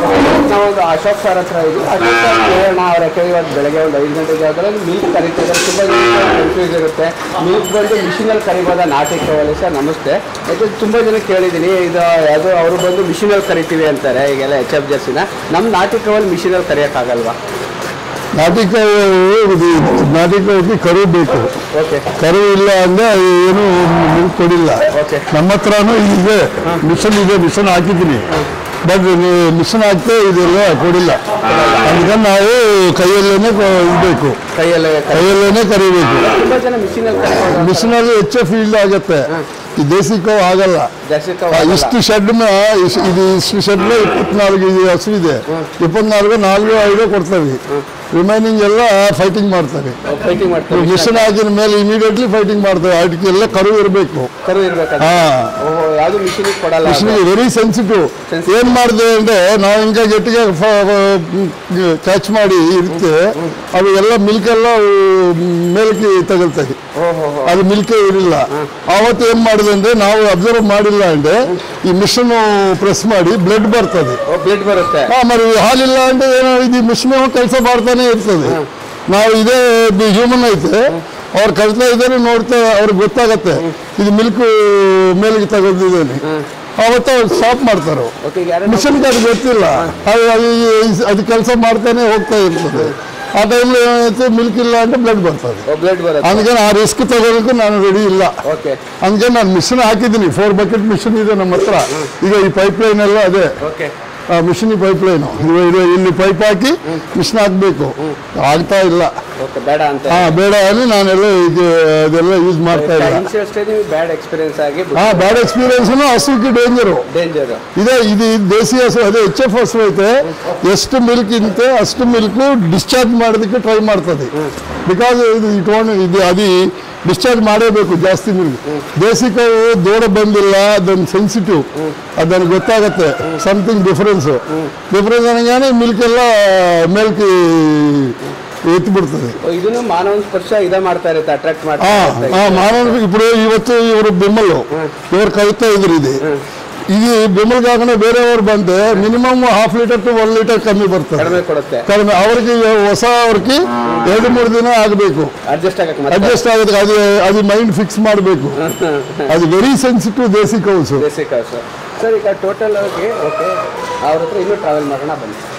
ನಾವೊಂದು ಅಶೋಕ್ ಸರ್ ಹತ್ರ ಇದ್ವಿ ಅಶೋಕ್ ಸರ್ ಕೇಳೋಣ ಅವ್ರ ಯಾಕೆ ಇವತ್ತು ಬೆಳಗ್ಗೆ ಒಂದು ಐದು ಗಂಟೆ ಜಾಗದಲ್ಲಿ ಮಿಲ್ಕ್ ಕರಿತಿದ್ದಾರೆ ತುಂಬ ಜನ ಕನ್ಫ್ಯೂಸ್ ಇರುತ್ತೆ ಮಿಲ್ಕ್ ಬಂದು ಮಿಷಿನಲ್ಲಿ ಕರಿಬೋದ ನಾಟಿ ಕವಲಿ ಸರ್ ನಮಸ್ತೆ ಯಾಕೆ ತುಂಬ ಜನ ಕೇಳಿದ್ದೀನಿ ಇದು ಅದು ಅವರು ಬಂದು ಮಿಷಿನಲ್ಲಿ ಕರಿತೀವಿ ಅಂತಾರೆ ಈಗೆಲ್ಲ ಎಚ್ ಎಫ್ ಜರ್ಸಿನ ನಮ್ಮ ನಾಟಿ ಕವಲ್ ಮಿಷಿನಲ್ಲಿ ಕರಿಯೋಕ್ಕಾಗಲ್ವಾ ನಾಟಿ ಕಾವು ಇದು ನಾಟಿ ಕಾವಿಗೆ ಕರು ಬೇಕು ಓಕೆ ಕರು ಇಲ್ಲ ಅಂದ್ರೆ ಏನು ಮಿಲ್ಕ್ ಕೊಡಿಲ್ಲ ಓಕೆ ನಮ್ಮ ಹತ್ರನೂ ಇದೆ ಮಿಷನ್ ಇದೆ ಮಿಷನ್ ಹಾಕಿದ್ದೀನಿ ಬಟ್ ಮಿಷನ್ ಹಾಕ್ತೆ ಇದೆಲ್ಲ ಕೊಡಿಲ್ಲ ಅದಕ್ಕೆ ನಾವು ಕೈಯಲ್ಲೇನೆ ಇಡಬೇಕು ಕೈಯಲ್ಲೇ ಕೈಯಲ್ಲೇನೆ ಕರಿಬೇಕು ತುಂಬ ಜನ ಮಿಷಿನಲ್ಲಿ ಕರಿಬೋದು ಮಿಷನಲ್ಲಿ ಹೆಚ್ಚು ಫೀಲ್ಡ್ ಆಗುತ್ತೆ ಈ ದೇಸಿ ಕಾವು ಆಗಲ್ಲ ಜರ್ಸಿ ಆ, ಕವಲ್ ಇಷ್ಟು ಶೆಡ್ ಇದು ಇಷ್ಟು ಶೆಡ್ ಇಪ್ಪತ್ನಾಲ್ಕು ಇದು ಹಸು ಇದೆ ಇಪ್ಪತ್ನಾಲ್ಕು ನಾಲ್ಕು ಐದು ಕೊಡ್ತವೆ ರಿಮೈನಿಂಗ್ ಎಲ್ಲ ಫೈಟಿಂಗ್ ಮಾಡ್ತಾರೆ ಫೈಟಿಂಗ್ ಮಾಡ್ತಾರೆ ಮಿಷನ್ ಹಾಕಿದ ಮೇಲೆ ಇಮಿಡಿಯೇಟ್ಲಿ ಫೈಟಿಂಗ್ ಮಾಡ್ತಾರೆ ಅದಕ್ಕೆ ಎಲ್ಲ ಕರು ಇರಬೇಕು ಕರು ಇರ್ಬೇಕಾದ್ರೆ ಹಾ ಓಹೋ ಯಾವುದು ಮಿಷಿನಿಗೆ ಕೊಡಲ್ಲ ಅದು. Machine very sensitive Sensitive. ಏನ್ ಮಾಡಿದೆ ಅಂದ್ರೆ ನಾವು ಹಿಂಗ ಗಟ್ಟಿಗೆ ಕ್ಯಾಚ್ ಮಾಡಿ ಇರುತ್ತೆ ಅದು ಎಲ್ಲ ಮಿಲ್ಕ್ ಎಲ್ಲ ಮೇಲಕ್ಕೆ ತಗೊಳ್ತಾರೆ ಓಹೋ ಅದು ಮಿಲ್ಕೇ ಇರಲಿಲ್ಲ ಆವತ್ತು ಏನ್ ಮಾಡಿದೆ ಅಂದ್ರೆ ನಾವು ಅಬ್ಸರ್ವ್ ಮಾಡಿಲ್ಲ ಅಂದ್ರೆ ಈ ಮಿಷನ್ ಪ್ರೆಸ್ ಮಾಡಿ ಬ್ಲಡ್ ಬರ್ತದೆ ಓ ಬ್ಲಡ್ ಬರುತ್ತೆ ಹಾ మరి ಹಾಲಿಲ್ಲ ಅಂದ್ರೆ ಏನೋ ಇದು ಮಿಷನ್ ಕೆಲಸ ಮಾಡ್ತಾನೆ ಇರ್ತದೆ ನಾವು ಇದೇ ಹ್ಯೂಮನ್ ಐತೆ ಅವ್ರು ಕಳ್ತಾ ಇದ್ದಾರೆ ನೋಡ್ತಾ ಅವ್ರಿಗೆ ಗೊತ್ತಾಗತ್ತೆ ಇದು ಮಿಲ್ಕ್ ಮೇಲಿಗೆ ತಗೊಂಡಿದ್ದೇನೆ ಅವತ್ತು ಅವ್ರು ಸ್ಟಾಪ್ ಮಾಡ್ತಾರೆ ಓಕೆ ಯಾರು ಮಿಷನ್ಗೆ ಅದು ಗೊತ್ತಿಲ್ಲ ಅದು ಅದು- ಅದು ಕೆಲಸ ಮಾಡ್ತಾನೆ ಹೋಗ್ತಾ ಇರ್ತದೆ ಆ ಟೈಮ್ಲಿ ಏನಾಯ್ತು ಮಿಲ್ಕ್ ಇಲ್ಲ ಅಂದ್ರೆ ಬ್ಲಡ್ ಬರ್ತದೆ ಬ್ಲಡ್ ಬರುತ್ತೆ అందుకని ಆ ರಿಸ್ಕ್ ತಗೋದಕ್ಕೂ ನಾನು ರೆಡಿ ಇಲ್ಲ ಓಕೆ అందుకని ನಾನು ಮಿಷನ್ ಹಾಕಿದ್ದೀನಿ ಫೋರ್ ಬಕೆಟ್ ಮಿಷನ್ ಇದೆ ನಮ್ಮ ಹತ್ರ ಈಗ ಈ ಪೈಪ್ ಲೈನ್ ಎಲ್ಲ ಅದೇ ಓಕೆ ಆ ಮಿಷನ್ ಪೈಪ್ ಲೈನು ಇದು ಇಲ್ಲಿ ಪೈಪ್ ಹಾಕಿ ಮಿಷನ್ ಹಾಕ್ಬೇಕು ಆಗ್ತಾ ಇಲ್ಲ ಓಕೆ ಬೇಡ ಅಂತ ಹಾ ಬೇಡ ಅಲ್ಲಿ ನಾನೆಲ್ಲ ಈಗ ಅದೆಲ್ಲ ಯೂಸ್ ಮಾಡ್ತಾ ಇಲ್ಲ ಇನಿಷಿಯಲ್ ಸ್ಟೇಜ್ ಬ್ಯಾಡ್ ಎಕ್ಸ್ಪೀರಿಯನ್ಸ್ ಆಗಿ ಹಾ ಬ್ಯಾಡ್ ಎಕ್ಸ್ಪೀರಿಯನ್ಸ್ ಹಸುಗೆ ಡೇಂಜರು ಡೇಂಜರ್ ಇದೆ ಇದು ಇದು ದೇಸಿ ಹಸು ಅದೇ ಎಚ್ ಎಫ್ ಹಸು ಐತೆ ಎಷ್ಟು ಮಿಲ್ಕ್ ಇಂತೆ ಅಷ್ಟು ಮಿಲ್ಕ್ ಡಿಸ್ಚಾರ್ಜ್ ಮಾಡೋದಕ್ಕೆ ಟ್ರೈ ಮಾಡ್ತದೆ ಬಿಕಾಸ್ ಇದು ಇಟ್ಕೊಂಡು ಇದು ಅದು ಡಿಸ್ಚಾರ್ಜ್ ಮಾಡೇಬೇಕು ಜಾಸ್ತಿ ಮಿಲ್ಕ್ ದೇಸಿ ಕಾವು ದೂರ ಬಂದಿಲ್ಲ ಅದೊಂದು ಸೆನ್ಸಿಟಿವ್ ಅದನ್ನು ಗೊತ್ತಾಗತ್ತೆ ಸಮಥಿಂಗ್ ಡಿಫರೆನ್ಸ್ ಡಿಫರೆನ್ಸ್ ಅನ್ನಂಗಾನೆ ಮಿಲ್ಕ್ ಎಲ್ಲ ಮೇಲ್ಕ್ ಎತ್ತಿ ಬಿಡ್ತದೆ ಇದನ್ನು ಮಾನವ ಸ್ಪರ್ಶ ಇದ ಮಾಡ್ತಾ ಇರುತ್ತೆ ಅಟ್ರಾಕ್ಟ್ ಮಾಡ್ತಾ ಹಾ ಇರುತ್ತೆ. ಹಾ ಮಾನವ ఇప్పుడు ಇವತ್ತು ಇವರು ಬೆಮ್ಮಲ್ಲು ಇವ್ರು ಕಲಿತಾ ಇದ್ರು ಇದು ಇದು ಬೆಮ್ಮಲ್ ಕಾకుండా ಬೇರೆಯವ್ರು ಬಂದ್ರೆ minimum half litre to one litre ಕಮ್ಮಿ ಬರ್ತದೆ ಕಡಿಮೆ ಕೊಡುತ್ತೆ ಕಡಿಮೆ ಅವ್ರಿಗೆ ಹೊಸ ಅವ್ರಿಗೆ ಎರಡು ಮೂರು ದಿನ ಆಗಬೇಕು ಅಡ್ಜಸ್ಟ್ ಆಗಕ್ಕೆ ಮತ್ತೆ ಅಡ್ಜಸ್ಟ್ ಆಗೋದಕ್ಕೆ ಅದು ಅದು ಮೈಂಡ್ ಫಿಕ್ಸ್ ಮಾಡಬೇಕು ಅದು very sensitive desi cows basic sir sir ಈಗ ಟೋಟಲ್ ಆಗಿ ಓಕೆ ಅವ್ರ ಹತ್ರ ಇನ್ನೂ ಟ್ರಾವೆಲ್ ಮಾಡೋಣ ಬನ್ನಿ